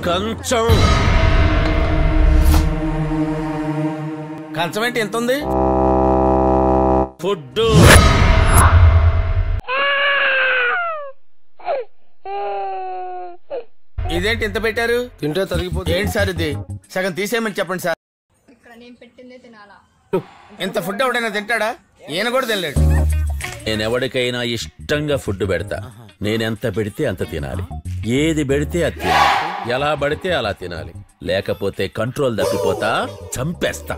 కంచం కంచం ఏంటి ఎంత ఉంది ఫుడ్ ఇదేంటి ఇంత పెట్టారు తింటే తరిగిపోతుంది ఏంటి సార్ ఇది సగం తీసేయమని చెప్పండి సార్ ఇక్కడ నేను పెట్టిందే తినాలా ఇంత ఫుడ్ ఎవడైనా తింటాడా ఈయన కూడా తినలేడు నేను ఎవరికైనా ఇష్టంగా ఫుడ్ పెడతా నేనెంత పెడితే అంత తినాలి ఏది పెడితే అది తినాలి ఎలా పడితే అలా తినాలి లేకపోతే కంట్రోల్ తప్పిపోతా చంపేస్తా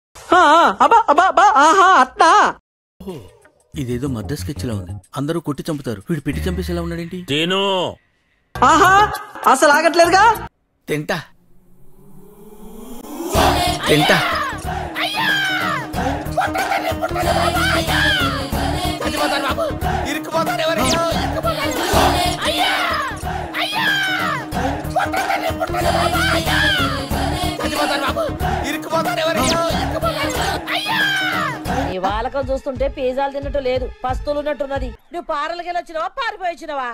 ఇదేదో మద్ద స్కెచ్ లా ఉంది అందరూ కొట్టి చంపుతారు వీడు పెట్టి చంపేసేలా ఉన్నాడేంటి తిను అసలు ఆగట్లేదుగా తింటా తింటా ఇరుక్కుపోతారు ఎవరయ్యో? చచ్చిపోతారు బాబు. ఇరుక్కుపోతారు ఎవరయ్యో? నీ వాలకం చూస్తుంటే పిజ్జాలు తిన్నట్టు లేదు పస్తులు ఉన్నట్టున్నది నువ్వు పారలకి వచ్చినావా పారిపోయి వచ్చినావా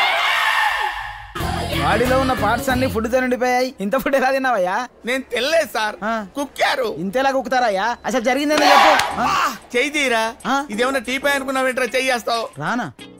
బాడీలో ఉన్న పార్ట్స్ అన్ని ఫుడ్ తో నిండిపోయాయి ఇంత ఫుడ్ ఎలా తిన్నావయ్యా నేను తినలేదు సార్ ఆ. కుక్కారు ఇంతేలా కుక్కుతారయ్యా అసలు జరిగిందేందో చెప్పు ఆ, చెయ్యి తీరా ఆ? ఇదేమన్నా టీపై అనుకున్నావేంట్రా చెయ్యేస్తావు రానా